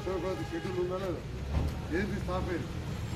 పట్టణ ప్రగతి షెడ్యూల్ ఉందా లేదా ఏంటి స్టాప్ అయింది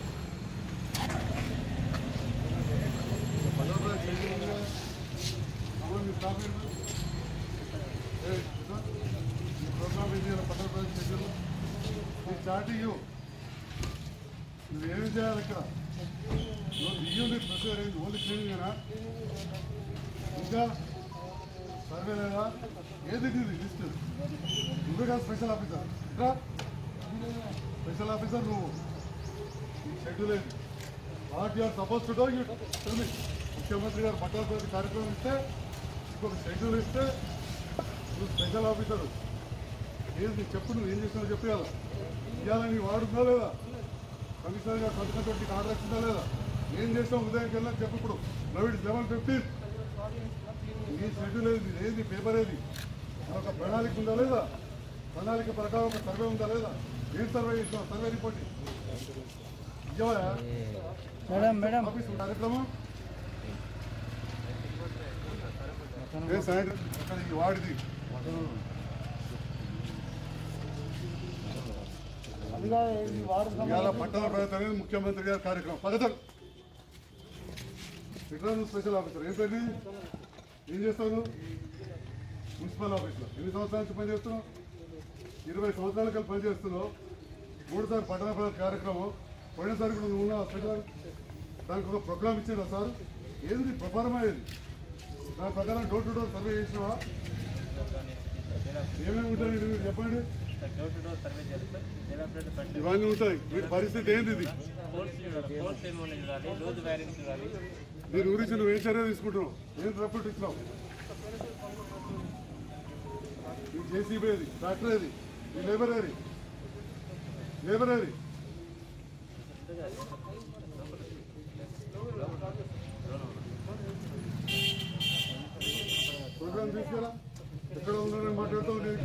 పట్టణ ప్రగతి షెడ్యూల్ ఉందా అవును మీ స్టాప్ అయింది ఏ, ఇదో, ఈ ప్రోగ్రామ్ ఏంటి ఇలా పట్టణ ప్రగతి షెడ్యూల్ ఈ చార్ట్ ఇవ్వు నువ్వేమి చేయాలి ఇక్కడ నువ్వు ఇయ్యండి ప్రొసీజర్ ఏంటి ఓన్లీ క్లీనింగ్ ఇంకా సర్వే లేదా ఏది ఇది లిస్ట్ నువ్వే కాదు స్పెషల్ ఆఫీసర్ ఇంకా స్పెషల్ ఆఫీసర్ నువ్వు ఈ షెడ్యూల్ ఏంటి what you're supposed to do you tell ముఖ్యమంత్రి గారు పట్టాలతోటి కార్యక్రమం ఇస్తే ఇంకొక షెడ్యూల్ ఇస్తే నువ్వు స్పెషల్ ఆఫీసర్ ఏంటి చెప్పు నువ్వు ఏం చేసినావు చెప్పాలి ఇవాళ నీ వాడుందా లేదా కమిషనర్ గారు సంతకం తోటి ఆర్డర్ వచ్చిందా లేదా ఏం చేసావు ఉదయంకి వెళ్ళాలి చెప్పు ఇప్పుడు నవ్ ఇట్స్ లెవెన్ ఫిఫ్టీన్ ఈ షెడ్యూల్ ఏది ఏది పేపర్ ఏది ఒక ప్రణాళిక ఉందా లేదా ప్రణాళిక ప్రకారం ఒక సర్వే ఉందా లేదా ఏం సర్వే చేసినావు సర్వే రిపోర్ట్ ఇవ్వయా మేడం మేడం ఆఫీస్ కార్యక్రమం ఏ సాయంత్రం అక్కడ ఈ వాడిది అదిగా ఇది వాడు ఇవాళ పట్టణ ప్రగతి అనేది ముఖ్యమంత్రి గారి కార్యక్రమం పగతం రిటర్న్ స్పెషల్ ఆఫీసర్ ఏం పేరు నీది? ఏం చేస్తావు నువ్వు? మున్సిపల్ ఆఫీస్లో ఎన్ని సంవత్సరాల నుంచి పనిచేస్తున్నావు ఇరవై సంవత్సరాల కలిసి పనిచేస్తున్నావు మూడు సార్లు పట్టణ ప్రగతి కార్యక్రమం పోయినసారి కూడా నువ్వు ఉన్నావు స్పెషల్ దానికి ఒక ప్రోగ్రామ్ ఇచ్చిందా సార్ ఏంది ప్రొఫార్మా ఏది దాని ప్రకారం డోర్ టు డోర్ సర్వే చేసినావా ఏమేమి ఉంటాయి ఇది మీరు చెప్పండి డోర్ టు డోర్ సర్వే చేస్తే డెవలప్మెంట్ పెట్టి ఇవన్నీ ఉంటాయి వీటి పరిస్థితి ఏంది ఇది కోర్స్ చూడాలి కోర్స్ ఏమో చూడాలి రోజు వ్యారెంటీ చూడాలి దీని గురించి నువ్వు ఏం చర్య తీసుకుంటున్నావు ఏం రిపోర్ట్ ఇచ్చినావు ఈ జేసీబీ ఏది ట్రాక్టర్ ఏది ఈ లేబర్ ఏది లేబర్ ఏది ప్రోగ్రామ్ తీసుకురా ఎక్కడ ఉన్నారని మాట్లాడుతావు నేను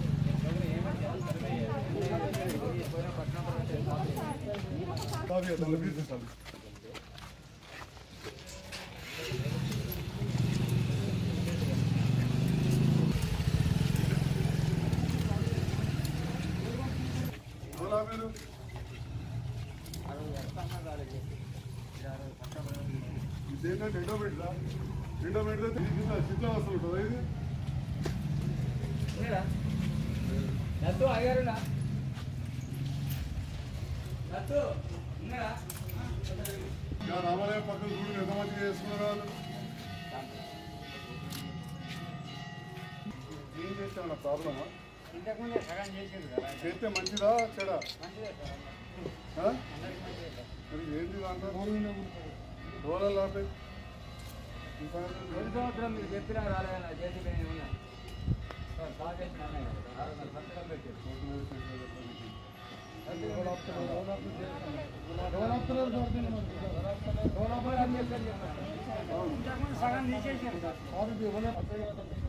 కావ్య తన బిజినెస్ అది ఎవరా మీరు ఇదేంటంటే ఎండోమీటరా ఎండోమీటర్ అయితే ఇది చిత్రం వస్తూ ఉంటుందా ఇది నత్తు అయ్యారునా నత్తు ఉన్నారా ఇంకా రామాలయం పక్కన చూడు ఎంత మంచిగా చేసుకున్నారు వాళ్ళు ఏం చేస్తామన్న ప్రాబ్లమా ఇంతకుముందే సగం చేసింది కదా చేస్తే మంచిదా చెడా మంచిదే సార్ ఆ? మరి ఏంది దాంట్లో రోలర్ లాంటి ఈ సంగతి ప్రతి సంవత్సరం మీరు చెప్పినా రాలేదన్న చేతి నేను ఉన్నా సార్ బాగా చేసిన అన్నయ్య కదా. ఆరు వందల సంతకాలు పెట్టారు ఇంతకుముందు సగం తీసేసారు సార్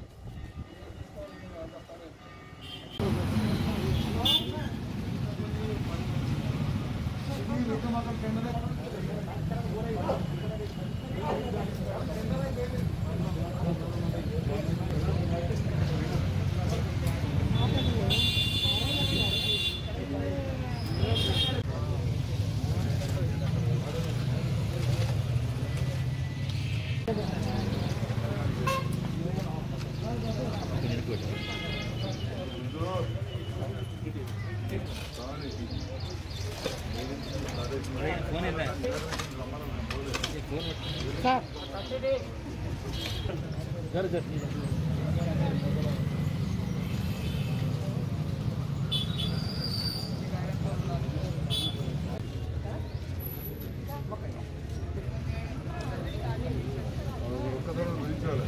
ఒక్కసారి విధించాలి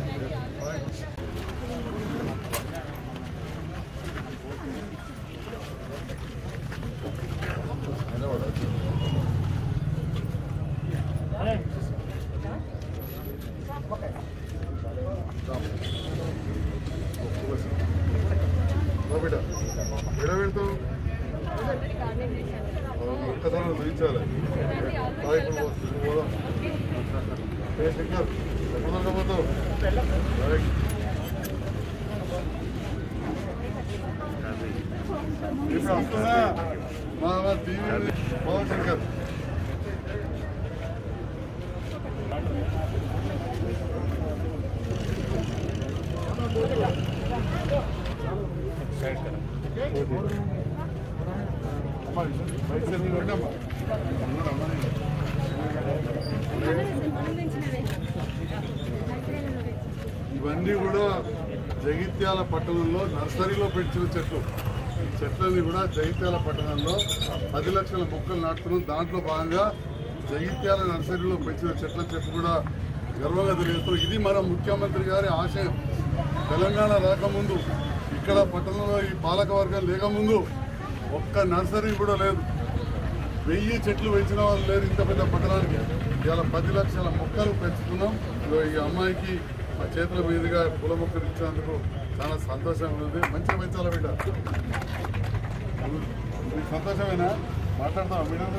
బిడ్డ ఎడ పెడతావు ఒక్కసారి విధించాలి ఇప్పుడు పోదాం ఏ శంకర్ ఎప్పుడు పోతావు రైట్ ఇప్పుడు వస్తుందా మా మా టీవీ పవన్ శంకర్ అమ్మా, బయట సెల్ కొట్టమ్మా. అందరూ అమ్మని. ఇవన్నీ కూడా జగిత్యాల పట్టణంలో నర్సరీలో పెంచిన చెట్లు ఈ చెట్లన్నీ కూడా జగిత్యాల పట్టణంలో పది లక్షల మొక్కలు నాటుతున్నాం దాంట్లో భాగంగా జగిత్యాల నర్సరీలో పెంచిన చెట్ల చెట్టు కూడా గర్వంగా తెలియజేస్తాం ఇది మన ముఖ్యమంత్రి గారి ఆశయం తెలంగాణ రాకముందు ఇక్కడ పట్టణంలో ఈ పాలక వర్గం లేకముందు ఒక్క నర్సరీ కూడా లేదు వెయ్యి చెట్లు పెంచిన వాళ్ళు లేరు ఇంత పెద్ద పట్టణానికి ఇవాళ పది లక్షల మొక్కలు పెంచుతున్నాం ఇదిగో ఈ అమ్మాయికి మా చేతుల మీదుగా పూల మొక్కలు ఇచ్చినందుకు చాలా సంతోషంగా ఉంది మంచిగా పెంచాలి బిడ్డ మీకు సంతోషమేనా మాట్లాడతావా మేడం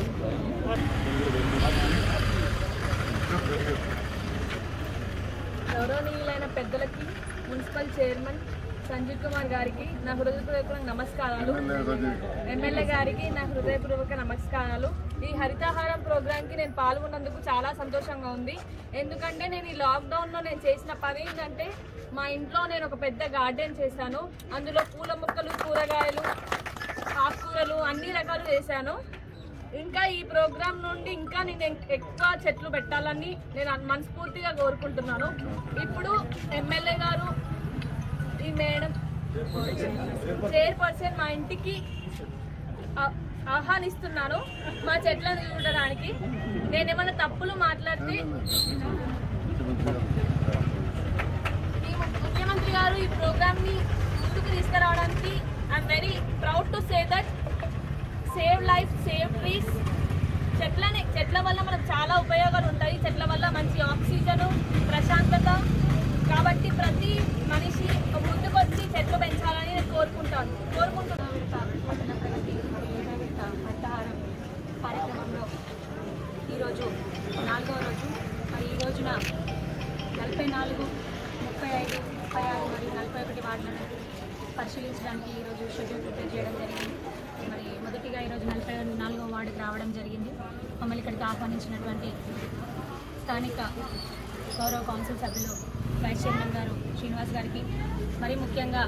గౌరవనీయులైన పెద్దలకి మున్సిపల్ చైర్మన్ సంజీవ్ కుమార్ గారికి నా హృదయపూర్వక నమస్కారాలు ఎమ్మెల్యే గారికి నా హృదయపూర్వక నమస్కారాలు ఈ హరితాహారం ప్రోగ్రామ్ కి నేను పాల్గొన్నందుకు చాలా సంతోషంగా ఉంది ఎందుకంటే నేను ఈ లాక్డౌన్ లో నేను చేసిన పని ఏంటంటే మా ఇంట్లో నేను ఒక పెద్ద గార్డెన్ చేశాను అందులో పూల మొక్కలు కూరగాయలు ఆకుకూరలు అన్ని రకాలు చేశాను ఇంకా ఈ ప్రోగ్రామ్ నుండి ఇంకా నేను ఎక్- ఎక్కువ చెట్లు పెట్టాలని నేను అన్- మనస్ఫూర్తిగా కోరుకుంటున్నాను ఇప్పుడు ఎమ్మెల్యే గారు ఈ మేడం చైర్పర్సన్ మా ఇంటికి ఆ- ఆహ్వానిస్తున్నాను మా చెట్లను చూడడానికి నేనేమైనా తప్పులు మాట్లాడితే ఈ ము- ముఖ్యమంత్రి గారు ఈ ప్రోగ్రామ్ ని ముందుకు తీసుకురావడానికి I'm very proud to say that save life save trees చెట్లని చెట్ల వల్ల మనకు చాలా ఉపయోగాలు ఉంటాయి చెట్ల వల్ల మంచి ఆక్సిజన్ ప్రశాంతత కాబట్టి ప్రతి మనిషి ముందుకు వచ్చి చెట్లు పెంచాలని నేను కోరుకుంటాను కోరుకుంటున్నాను పట్టణ ప్రగతి ఏడాదిత హరితహారం కార్యక్రమంలో ఈరోజు నాలుగవ రోజు మరి ఈ రోజున నలభై నాలుగు ముప్పై ఐదు ముప్పై ఆరు మరియు నలభై ఒకటి వార్డులను పరిశీలించడానికి ఈరోజు షెడ్యూల్ ప్రిపేర్ చేయడం జరిగింది మరి మొదటిగా ఈరోజు నలభై నాలుగవ వార్డుకి రావడం జరిగింది మమ్మల్ని ఇక్కడికి ఆహ్వానించినటువంటి స్థానిక గౌరవ కౌన్సిల్ సభ్యులు వైస్ చైర్మన్ గారు శ్రీనివాస్ గారికి మరి ముఖ్యంగా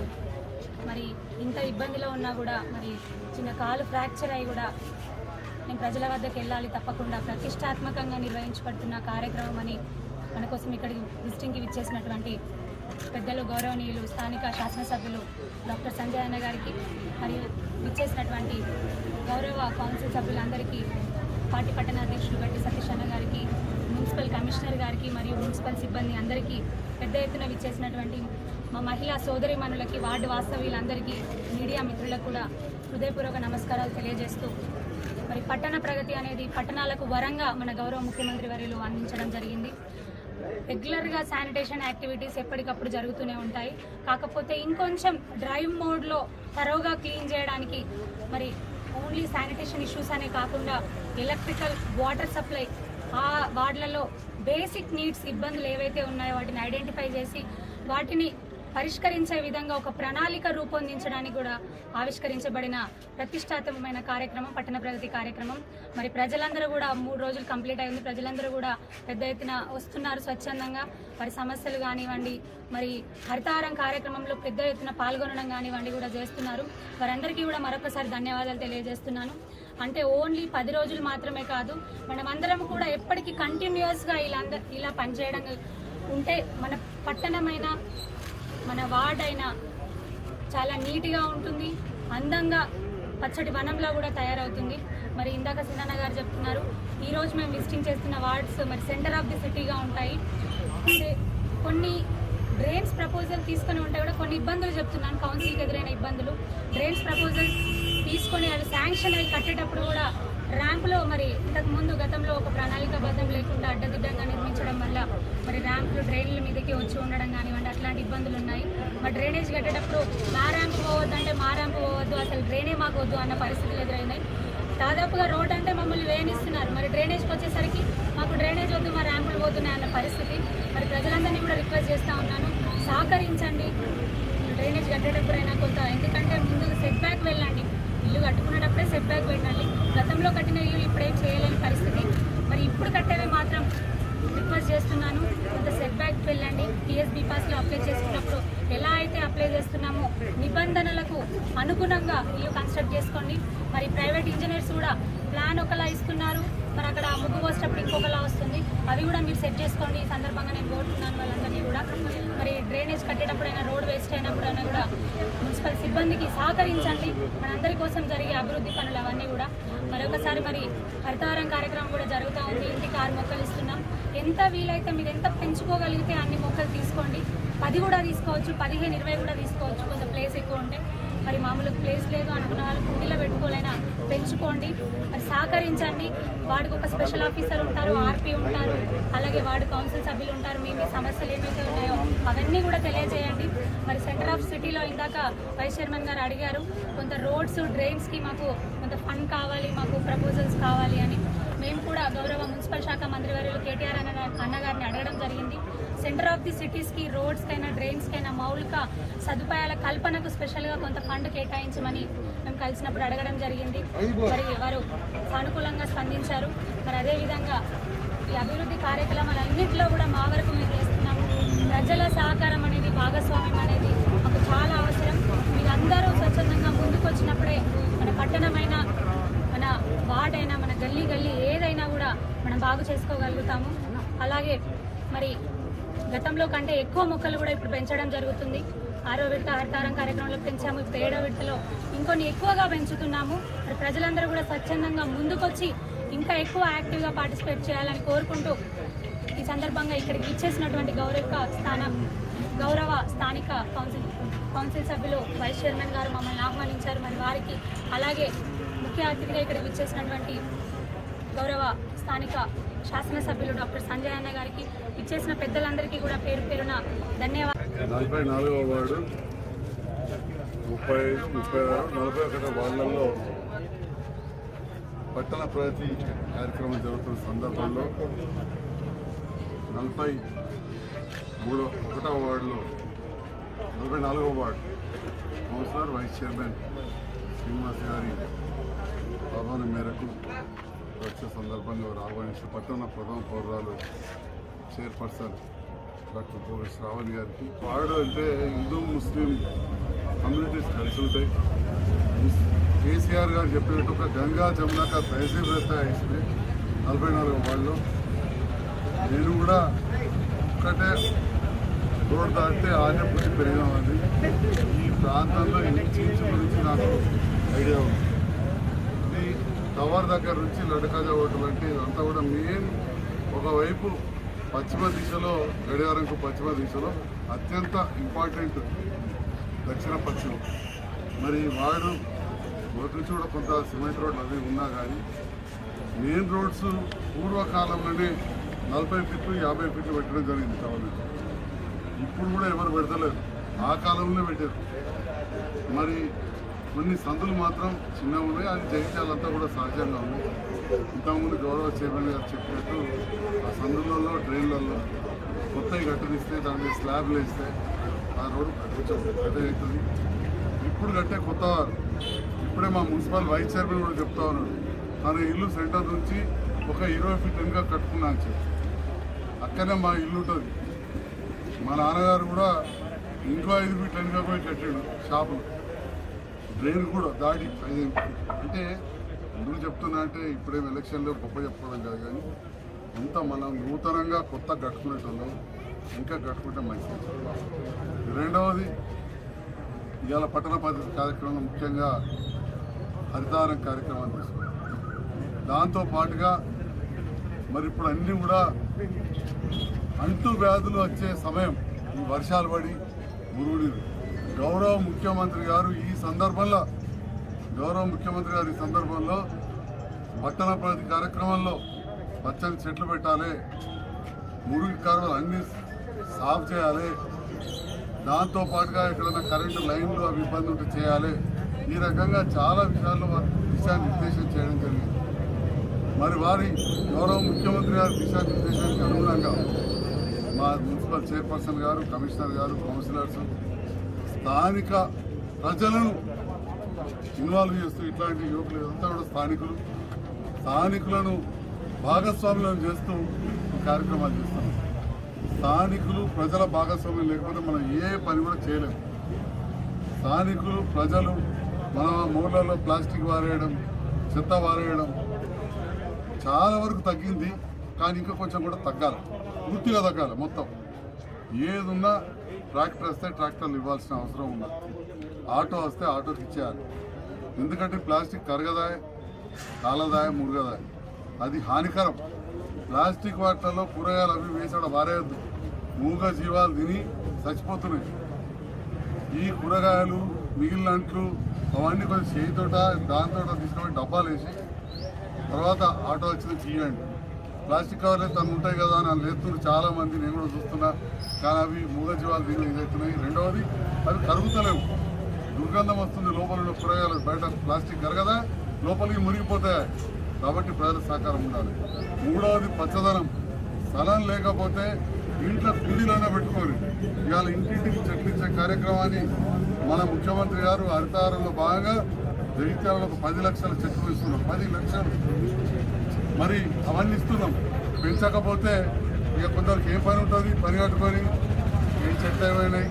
మరి ఇంత ఇబ్బందిలో ఉన్నా కూడా మరి చిన్న కాలు ఫ్రాక్చర్ అయి కూడా నేను ప్రజల వద్దకు వెళ్ళాలి తప్పకుండా ప్రతిష్టాత్మకంగా నిర్వహించబడుతున్న కార్యక్రమం అని మన కోసం ఇక్కడికి విజిటింగ్కి విచ్చేసినటువంటి పెద్దలు గౌరవనీయులు స్థానిక శాసనసభ్యులు డాక్టర్ సంజయ్ అన్న గారికి మరియు విచ్చేసినటువంటి గౌరవ కౌన్సిల్ సభ్యులందరికీ పార్టీ పట్టణ అధ్యక్షులు గట్టి సతీష్ అన్న గారికి మున్సిపల్ కమిషనర్ గారికి మరియు మున్సిపల్ సిబ్బంది అందరికీ పెద్ద ఎత్తున విచ్చేసినటువంటి మా మహిళా సోదరిమణులకి వార్డు వాస్తవ్యులందరికీ మీడియా మిత్రులకు కూడా హృదయపూర్వక నమస్కారాలు తెలియజేస్తూ మరి పట్టణ ప్రగతి అనేది పట్టణాలకు వరంగా మన గౌరవ ముఖ్యమంత్రి వర్యులు అందించడం జరిగింది రెగ్యులర్గా శానిటేషన్ యాక్టివిటీస్ ఎప్పటికప్పుడు జరుగుతూనే ఉంటాయి కాకపోతే ఇంకొంచెం డ్రైవ్ మోడ్లో తరోగా క్లీన్ చేయడానికి మరి ఓన్లీ శానిటేషన్ ఇష్యూస్ అనే కాకుండా ఎలక్ట్రికల్ వాటర్ సప్లై ఆ వార్డులలో బేసిక్ నీడ్స్ ఇబ్బందులు ఏవైతే ఉన్నాయో వాటిని ఐడెంటిఫై చేసి వాటిని పరిష్కరించే విధంగా ఒక ప్రణాళిక రూపొందించడానికి కూడా ఆవిష్కరించబడిన ప్రతిష్టాత్మకమైన కార్యక్రమం పట్టణ ప్రగతి కార్యక్రమం మరి ప్రజలందరూ కూడా మూడు రోజులు కంప్లీట్ అయింది ప్రజలందరూ కూడా పెద్ద ఎత్తున వస్తున్నారు స్వచ్ఛందంగా వారి సమస్యలు కానివ్వండి మరి హరితారం కార్యక్రమంలో పెద్ద ఎత్తున పాల్గొనడం కానివ్వండి కూడా చేస్తున్నారు వారందరికీ కూడా మరొకసారి ధన్యవాదాలు తెలియజేస్తున్నాను అంటే ఓన్లీ పది రోజులు మాత్రమే కాదు మనమందరం కూడా ఎప్పటికీ కంటిన్యూస్గా ఇలా అంద- ఇలా పనిచేయడం ఉంటే మన పట్టణమైన మన వార్డ్ అయినా చాలా నీట్గా ఉంటుంది అందంగా పచ్చటి వనంలా కూడా తయారవుతుంది మరి ఇందాక సిన్నన్న గారు చెప్తున్నారు ఈ రోజు మేము విజిటింగ్ చేస్తున్న వార్డ్స్ మరి సెంటర్ ఆఫ్ ది సిటీగా ఉంటాయి అంటే కొన్ని డ్రైన్స్ ప్రపోజల్ తీసుకొని ఉంటే కూడా కొన్ని ఇబ్బందులు చెప్తున్నాను కౌన్సిల్కి ఎదురైన ఇబ్బందులు డ్రైన్స్ ప్రపోజల్ తీసుకొని అవి శాంక్షన్ అయి కట్టేటప్పుడు కూడా ర్యాంపులో మరి ఇంతకు ముందు గతంలో ఒక ప్రణాళికాబద్ధం లేకుండా అడ్డదిడ్డంగా నిర్మించడం వల్ల మరి ర్యాంపులు డ్రైన్ల మీదకి వచ్చి ఉండడం కానివ్వండి అట్లాంటి ఇబ్బందులు ఉన్నాయి మరి డ్రైనేజ్ కట్టేటప్పుడు మా ర్యాంప్ పోవద్దు అంటే మా ర్యాంప్ పోవద్దు అసలు డ్రైనే మాకు వద్దు అన్న పరిస్థితులు ఎదురైనాయి దాదాపుగా రోడ్ అంటే మమ్మల్ని వేయనిస్తున్నారు మరి డ్రైనేజ్కి వచ్చేసరికి మాకు డ్రైనేజ్ వద్దు మా ర్యాంపులు పోతున్నాయి అన్న పరిస్థితి మరి ప్రజలందరినీ కూడా రిక్వెస్ట్ చేస్తూ ఉన్నాను సహకరించండి డ్రైనేజ్ కట్టేటప్పుడైనా కొంత ఎందుకంటే ముందు సెట్ బ్యాక్ వెళ్ళండి ఇల్లు కట్టుకునేటప్పుడే సెట్ బ్యాక్ పెట్టండి గతంలో కట్టిన ఇల్లు ఇప్పుడేం చేయలేని పరిస్థితి మరి ఇప్పుడు కట్టేవి మాత్రం రిక్వెస్ట్ చేస్తున్నాను కొంత సెట్ బ్యాక్ వెళ్ళండి టీఎస్బీ పాస్లో అప్లై చేసుకున్నప్పుడు ఎలా అయితే అప్లై చేస్తున్నామో నిబంధనలకు అనుగుణంగా ఇల్లు కన్స్ట్రక్ట్ చేసుకోండి మరి ప్రైవేట్ ఇంజనీర్స్ కూడా ప్లాన్ ఒకలా ఇస్తున్నారు మరి అక్కడ ముగ్గు పోసేటప్పుడు ఇంకొకలా వస్తుంది అవి కూడా మీరు సెట్ చేసుకోండి ఈ సందర్భంగా నేను కోరుతున్నాను వాళ్ళందరినీ కూడా మరి డ్రైనేజ్ కట్టేటప్పుడైనా రోడ్ వేస్ట్ అయినప్పుడైనా కూడా మున్సిపల్ సిబ్బందికి సహకరించండి మనందరి కోసం జరిగే అభివృద్ధి పనులు అవన్నీ కూడా మరొకసారి మరి హరితహారం కార్యక్రమం కూడా జరుగుతూ ఉంది ఇంటికి ఆరు మొక్కలు ఇస్తున్నాం ఎంత వీలైతే మీరు ఎంత పెంచుకోగలిగితే అన్ని మొక్కలు తీసుకోండి పది కూడా తీసుకోవచ్చు పదిహేను ఇరవై కూడా తీసుకోవచ్చు కొంచెం ప్లేస్ ఎక్కువ ఉంటే మరి మామూలు ప్లేస్ లేదు అనుకున్న వాళ్ళు కుండీలో పెట్టుకోలేనా పెంచుకోండి మరి సహకరించండి వాడికి ఒక స్పెషల్ ఆఫీసర్ ఉంటారు ఆర్పీ ఉంటారు అలాగే వార్డు కౌన్సిల్ సభ్యులు ఉంటారు మీ మీ సమస్యలు ఏమైతే ఉన్నాయో అవన్నీ కూడా తెలియజేయండి మరి సెంటర్ ఆఫ్ సిటీలో ఇందాక వైస్ చైర్మన్ గారు అడిగారు కొంత రోడ్స్ డ్రైన్స్కి మాకు కొంత ఫండ్ కావాలి మాకు ప్రపోజల్స్ కావాలి అని మేము కూడా గౌరవ మున్సిపల్ శాఖ మంత్రివర్యులు కేటీఆర్ అన్న అన్నగారిని అడగడం జరిగింది సెంటర్ ఆఫ్ ది సిటీస్కి రోడ్స్కైనా డ్రైన్స్కైనా మౌలిక సదుపాయాల కల్పనకు స్పెషల్గా కొంత ఫండ్ కేటాయించమని మేము కలిసినప్పుడు అడగడం జరిగింది మరి వారు సానుకూలంగా స్పందించారు మరి అదేవిధంగా ఈ అభివృద్ధి కార్యక్రమాలన్నింటిలో కూడా మా వరకు మేము చేస్తున్నాము ప్రజల సహకారం అనేది భాగస్వామ్యం అనేది మాకు చాలా అవసరం మీరందరూ స్వచ్ఛందంగా ముందుకు వచ్చినప్పుడే మన పట్టణమైన మన వార్డైనా మన గల్లీ గల్లీ ఏదైనా కూడా మనం బాగు చేసుకోగలుగుతాము అలాగే మరి గతంలో కంటే ఎక్కువ మొక్కలు కూడా ఇప్పుడు పెంచడం జరుగుతుంది ఆరో విడత హరితారం కార్యక్రమంలో పెంచాము ఇప్పుడు ఏడో విడతలో ఇంకొన్ని ఎక్కువగా పెంచుతున్నాము మరి ప్రజలందరూ కూడా స్వచ్ఛందంగా ముందుకొచ్చి ఇంకా ఎక్కువ యాక్టివ్గా పార్టిసిపేట్ చేయాలని కోరుకుంటూ ఈ సందర్భంగా ఇక్కడికి ఇచ్చేసినటువంటి గౌరవ స్థానం గౌరవ స్థానిక కౌన్సిల్ కౌన్సిల్ సభ్యులు వైస్ చైర్మన్ గారు మమ్మల్ని ఆహ్వానించారు మరి వారికి అలాగే ముఖ్య అతిథిగా ఇక్కడికి ఇచ్చేసినటువంటి గౌరవ స్థానిక శాసనసభ్యులు డాక్టర్ సంజయ్ అన్న గారికి ఇచ్చేసిన పెద్దలందరికీ కూడా పేరు పేరున ధన్యవాదాలు నలభై నాలుగవ వార్డు ముప్పై ముప్పై ఆరు నలభై ఒకటో వార్డులలో పట్టణ ప్రగతి కార్యక్రమం జరుగుతున్న సందర్భంలో నలభై మూడో ఒకటవ వార్డులో నలభై నాలుగవ ward councillor vice chairman Srinivas గారి ఆహ్వానం మేరకు వచ్చే సందర్భంగా వారు ఆహ్వానించి పట్టణ ప్రథమ పౌరాలు చైర్పర్సన్ డాక్టర్ భోగ శ్రావణి గారికి వాడు అంటే హిందూ ముస్లిం కమ్యూనిటీస్ కలిసి ఉంటాయి ముస్- కేసీఆర్ గారు చెప్పినట్టు ఒక గంగా జమునక తహసీల్ రెత్తా ఇస్తే నలభై నాలుగు వాళ్ళు నేను కూడా ఒక్కటే రోడ్ దాటితే ఆనే పుట్టి పెరిగామండి ఈ ప్రాంతంలో ఇంచు గురించి నాకు ఐడియా ఉంది ఇది టవర్ దగ్గర నుంచి లడకాజా ఓటు వంటి ఇదంతా కూడా మెయిన్ ఒకవైపు పశ్చిమ దిశలో గడియారంకు పశ్చిమ దిశలో అత్యంత ఇంపార్టెంట్ దక్షిణ పశ్చిమ మరి వాడు మొదటి నుంచి కూడా కొంత సిమెంట్ రోడ్లు అవి ఉన్నా కానీ మెయిన్ రోడ్స్ పూర్వకాలంలోనే నలభై ఫీట్లు యాభై ఫీట్లు పెట్టడం జరిగింది టవర్ ఇప్పుడు కూడా ఎవరు పెడతలేరు ఆ కాలంలో పెట్టారు మరి కొన్ని సందులు మాత్రం చిన్నగా ఉన్నాయి అది జగిత్యాలంతా కూడా సహజంగా ఉంది ఇంతకుముందు గౌరవ చైర్మన్ గారు చెప్పినట్టు ఆ సందులలో డ్రైన్లలో కొత్తవి కట్టనిస్తే దాని మీద స్లాబ్లు వేస్తే ఆ రోడ్డు కొంచెం పెద్ద అవుతుంది ఇప్పుడు కట్టే కొత్త ఇప్పుడే మా మున్సిపల్ వైస్ చైర్మన్ కూడా చెప్తా ఉన్నాడు తన ఇల్లు సెంటర్ నుంచి ఒక ఇరవై ఫీట్ వెనుక కట్టుకున్నా అని చెప్పి అక్కనే మా ఇల్లు ఉంటుంది మా నాన్నగారు కూడా ఇంకో ఐదు ఫీట్ వెనుక పోయి కట్టాడు షాపులు డ్రైన్ కూడా దాడి ఐదు అంటే ఎందుకు చెప్తున్నా అంటే ఇప్పుడేం ఎలక్షన్లో గొప్ప చెప్పుకోవడం కాదు కానీ ఇంత మనం నూతనంగా కొత్త కట్టుకునేటోళ్ళం ఇంకా కట్టుకుంటే మంచిది రెండవది ఇవాళ పట్టణ పద్ధతి కార్యక్రమం ముఖ్యంగా హరితారం కార్యక్రమం తీసుకున్నాం దాంతో పాటుగా మరి ఇప్పుడు అన్నీ కూడా అంటు వ్యాధులు వచ్చే సమయం ఈ వర్షాలు పడి మురుగునీరు గౌరవ ముఖ్యమంత్రి గారు ఈ సందర్భంలో గౌరవ ముఖ్యమంత్రి గారు ఈ సందర్భంలో పట్టణ ప్రగతి కార్యక్రమంలో పచ్చని చెట్లు పెట్టాలి మురుగు కాలువలు అన్ని సాఫ్ చేయాలి దాంతో పాటుగా ఎక్కడైనా కరెంటు లైన్లు అవి ఇబ్బంది ఉంటే చేయాలి ఈ రకంగా చాలా విషయాల్లో వారు దిశానిర్దేశం చేయడం జరిగింది మరి వారి గౌరవ ముఖ్యమంత్రి గారి దిశానిర్దేశానికి అనుగుణంగా మా మున్సిపల్ చైర్పర్సన్ గారు కమిషనర్ గారు కౌన్సిలర్స్ స్థానిక ప్రజలను ఇన్వాల్వ్ చేస్తూ ఇట్లాంటి యువకులు ఇదంతా కూడా స్థానికులు స్థానికులను భాగస్వాములను చేస్తూ ఈ కార్యక్రమాలు చేస్తాం స్థానికులు ప్రజల భాగస్వామ్యం లేకపోతే మనం ఏ పని కూడా చేయలేము స్థానికులు ప్రజలు మన మూలలో ప్లాస్టిక్ వారేయడం చెత్త వారేయడం చాలా వరకు తగ్గింది కానీ ఇంకా కొంచెం కూడా తగ్గాలి పూర్తిగా తగ్గాలి మొత్తం ఏదున్నా ట్రాక్టర్ వస్తే ట్రాక్టర్లు ఇవ్వాల్సిన అవసరం ఉన్నది ఆటో వస్తే ఆటోకి ఇచ్చేయాలి ఎందుకంటే ప్లాస్టిక్ కరగదాయ కాలదాయ మురుగదాయ అది హానికరం ప్లాస్టిక్ వాటిలలో కూరగాయలు అవి వేసాడు వారేయద్దు మూగ జీవాలు తిని చచ్చిపోతున్నాయి ఈ కూరగాయలు మిగిలిన అంట్లు అవన్నీ కొంచెం చేయితోట దాంతో తీసుకొని డబ్బాలు వేసి తర్వాత ఆటో వచ్చింది తీయండి ప్లాస్టిక్ కవర్లు తను ఉంటాయి కదా అని లేస్తున్నారు చాలా మంది నేను కూడా చూస్తున్నా కానీ అవి మూగ జీవాలు దీనిలో ఇదవుతున్నాయి రెండవది అవి కరుగుతలేవు దుర్గంధం వస్తుంది లోపల ఉన్న కూరగాయలు బయట ప్లాస్టిక్ కరగదా లోపలికి మురిగిపోతాయి కాబట్టి ప్రజల సహకారం ఉండాలి మూడవది పచ్చదనం స్థలం లేకపోతే ఇంట్లో కుండీలోనే పెట్టుకోరు ఇవాళ ఇంటింటికి చెట్లు ఇచ్చే కార్యక్రమాన్ని మన ముఖ్యమంత్రి గారు హరితారంలో భాగంగా జగిత్యాలలో ఒక పది లక్షల చెట్లు ఇస్తున్నాం పది లక్షలు మరి అవన్నీ ఇస్తున్నాం పెంచకపోతే ఇక కొందరికి ఏం పని ఉంటుంది పని కట్టుకొని ఏం చెట్లు ఏమైనాయి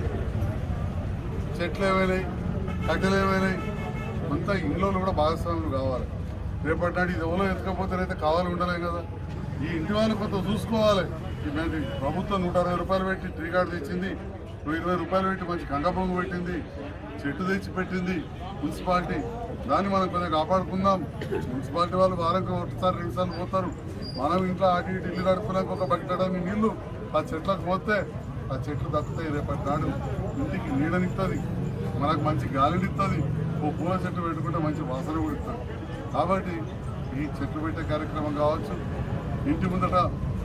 చెట్లు ఏమైనాయి కట్టెలు ఏమైనాయి అంతా ఇంట్లో కూడా భాగస్వాములు కావాలి రేపటి నాడు ఇది ఎవరో ఎత్తకపోతేనైతే కావాలి ఉండలేం కదా ఈ ఇంటి వాళ్ళు కొంత చూసుకోవాలి ఈ మరి ప్రభుత్వం నూట అరవై రూపాయలు పెట్టి ట్రీ గార్డ్ తెచ్చింది నువ్వు ఇరవై రూపాయలు పెట్టి మంచి గంగబొంగు పెట్టింది చెట్టు తెచ్చి పెట్టింది మున్సిపాలిటీ దాన్ని మనం కొంచెం కాపాడుకుందాం మున్సిపాలిటీ వాళ్ళు వారంకి ఒకటిసారి రెండు సార్లు పోతారు మనం ఇంట్లో అటు ఇటు ఇల్లు కడుపుకున్నాక ఒక బకెటడానికి నీళ్లు ఆ చెట్లకు పోతే ఆ చెట్లు దక్కుతాయి రేపటి నాడు ఇంటికి నీడనిస్తుంది మనకు మంచి గాలినిస్తుంది ఓ పూల చెట్టు పెట్టుకుంటే మంచి వాసన కూడా ఇస్తుంది కాబట్టి ఈ చెట్లు పెట్టే కార్యక్రమం కావచ్చు ఇంటి ముందట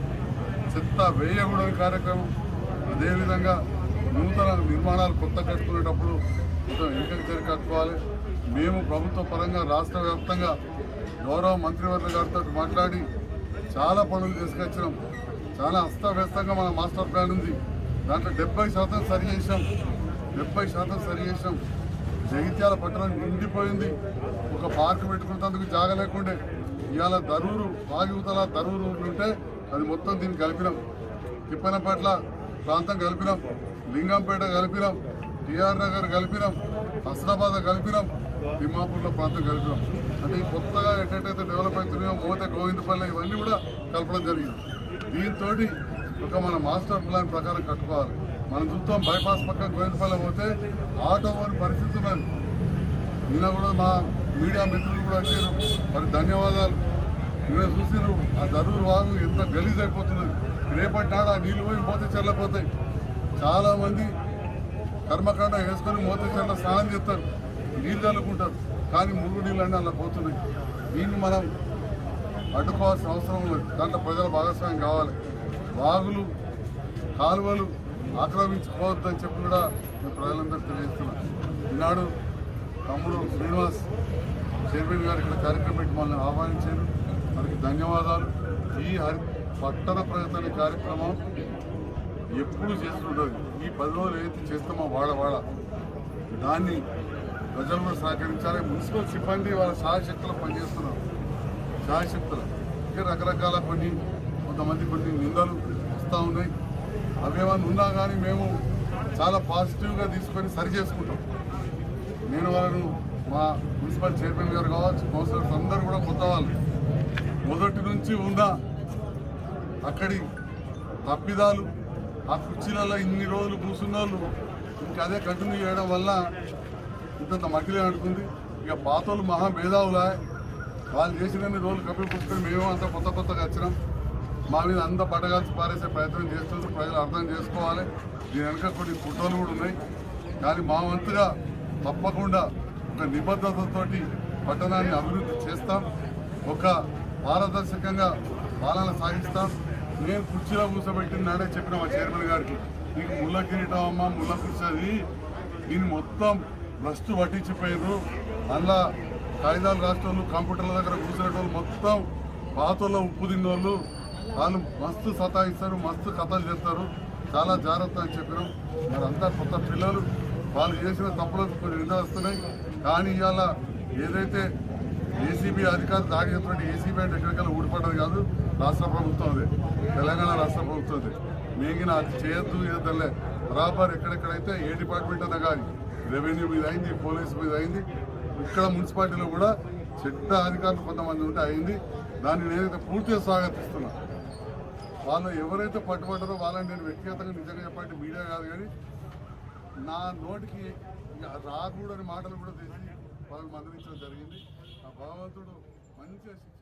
చెత్త వేయకూడని కార్యక్రమం అదేవిధంగా నూతన నిర్మాణాలు కొత్త కట్టుకునేటప్పుడు కొంచెం వెనుకకి జరిగి కట్టుకోవాలి మేము ప్రభుత్వ పరంగా రాష్ట్ర వ్యాప్తంగా గౌరవ మంత్రివర్గ గారితో మాట్లాడి చాలా పనులు తీసుకొచ్చినాం చాలా అస్తవ్యస్తంగా మన మాస్టర్ ప్లాన్ ఉంది దాంట్లో డెబ్బై శాతం సరి చేసాం డెబ్బై శాతం సరి చేసాం జగిత్యాల పట్టణం నిండిపోయింది ఒక పార్క్ పెట్టుకున్నందుకు జాగ లేకుండే ఇవాళ దరూరు వాగివతల దరూరు ఉంటే అది మొత్తం దీన్ని కలిపినాం తిప్పనపట్ల ప్రాంతం కలిపినాం లింగంపేట కలిపినాం టిఆర్ నగర్ కలిపినాం హస్నాబాద్ కలిపినాం తిమ్మాపూర్లో ప్రాంతం కలిపినాం అంటే ఈ కొత్తగా ఎట్టయితే డెవలప్ అవుతున్నాయో మోతే గోవిందపల్లి ఇవన్నీ కూడా కలపడం జరిగింది దీంతో ఒక మన మాస్టర్ ప్లాన్ ప్రకారం కట్టుకోవాలి మనం చూస్తాం బైపాస్ పక్కన గోవిందపల్లి పోతే ఆటో అని పరిస్థితి ఉన్నది నిన్న కూడా మా మీడియా మిత్రులు కూడా వచ్చారు మరి ధన్యవాదాలు నిన్న చూసినారు ఆ దరువులు వాగు ఎంత గలీజ్ అయిపోతున్నది రేపటి నాడు ఆ నీళ్ళు పోయి మోత చెల్లపోతాయి చాలా మంది కర్మకాండ వేసుకొని మోత చెల్ల స్నానం చేస్తారు నీళ్ళు చల్లుకుంటారు కానీ మురుగు నీళ్ళు అన్నీ అలా పోతున్నాయి దీన్ని మనం అడ్డుకోవాల్సిన అవసరం లేదు దాంట్లో ప్రజల భాగస్వామ్యం కావాలి వాగులు కాలువలు ఆక్రమించుకోవద్దని చెప్పి కూడా నేను ప్రజలందరూ తెలియజేస్తున్నాను ఈనాడు తమ్ముడు శ్రీనివాస్ చైర్మన్ గారు ఇక్కడ కార్యక్రమం పెట్టి మనల్ని ఆహ్వానించారు వారికి ధన్యవాదాలు ఈ హరి పట్టణ ప్రయత్న కార్యక్రమం ఎప్పుడు చేస్తుంటుంది ఈ పది రోజులు ఏదైతే చేస్తామో వాడ వాడ దాన్ని ప్రజలు కూడా సహకరించాలి మున్సిపల్ సిబ్బంది వాళ్ళ సహాయశక్తులు పనిచేస్తున్నారు సహాయశక్తులు ఇంకా రకరకాల కొన్ని కొంతమంది కొన్ని నిందలు వస్తూ ఉన్నాయి అవేమన్నా ఉన్నా కానీ మేము చాలా పాజిటివ్గా తీసుకొని సరి చేసుకుంటాం నేను వాళ్ళను మా మున్సిపల్ చైర్మన్ గారు కావచ్చు కౌన్సిలర్స్ అందరూ కూడా కొత్త వాళ్ళు మొదటి నుంచి ఉన్న అక్కడి తప్పిదాలు ఆ కుర్చీలలో ఇన్ని రోజులు కూర్చున్న వాళ్ళు ఇంకా అదే కంటిన్యూ చేయడం వల్ల ఇంతంత మట్టిలే అనుకుంది ఇక పాతోళ్ళు మహా మేధావులా వాళ్ళు చేసినన్ని రోజులు కప్పి పుచ్చుకొని మేము అంతా కొత్త కొత్తగా వచ్చినాం మా మీద అంతా పడగాల్సి పారేసే ప్రయత్నం చేస్తుంటే ప్రజలు అర్థం చేసుకోవాలి దీని వెనక కొన్ని ఫోటోలు కూడా ఉన్నాయి కానీ మా వంతుగా తప్పకుండా ఒక నిబద్ధతతోటి పట్టణాన్ని అభివృద్ధి చేస్తాం ఒక పారదర్శకంగా పాలన సాగిస్తాం నేను కుర్చీలో కూర్చోబెట్టిన నాడే చెప్పిన మా చైర్మన్ గారికి నీకు ముళ్ళ కిరీటం అమ్మ ముళ్ళ కుర్చీ అది దీన్ని మొత్తం భ్రష్టు పట్టించిపోయారు అందులో కాగితాలు రాష్ట్రాలు కంప్యూటర్ల దగ్గర కూర్చునేటోళ్ళు మొత్తం పాతల్లో ఉప్పు తిన్నోళ్ళు వాళ్ళు మస్తు సతాయిస్తారు మస్తు కథలు చేస్తారు చాలా జాగ్రత్త అని చెప్పినాం మరి అంతా కొత్త పిల్లలు వాళ్ళు చేసిన తప్పులకు కొన్ని నింద వస్తున్నాయి కానీ ఇవాళ ఏదైతే ఏసీబీ అధికారులు దాడి చేస్తున్నట్టు ఏసీబీ అంటే ఎక్కడికైనా ఊడిపడ్డది కాదు రాష్ట్ర ప్రభుత్వం అదే తెలంగాణ రాష్ట్ర ప్రభుత్వం అదే మిగిలిన అది చేయొద్దు ఏదల్లే బరాబర్ ఎక్కడెక్కడైతే ఏ డిపార్ట్మెంట్ అన్నా కానీ రెవెన్యూ మీద అయింది పోలీస్ మీద అయింది ఇక్కడ మున్సిపాలిటీలో కూడా చెడ్డ అధికారులు కొంతమంది ఉంటే అయింది దాన్ని నేనైతే పూర్తిగా స్వాగతిస్తున్నా వాళ్ళు ఎవరైతే పట్టుబడ్డారో వాళ్ళని నేను వ్యక్తిగతంగా నిజంగా చెప్పండి మీడియా కాదు కానీ నా నోటికి ఇక రాకూడని మాటలు కూడా తెచ్చి వాళ్ళని మందలించడం జరిగింది ఆ భగవంతుడు మంచిగా శిక్ష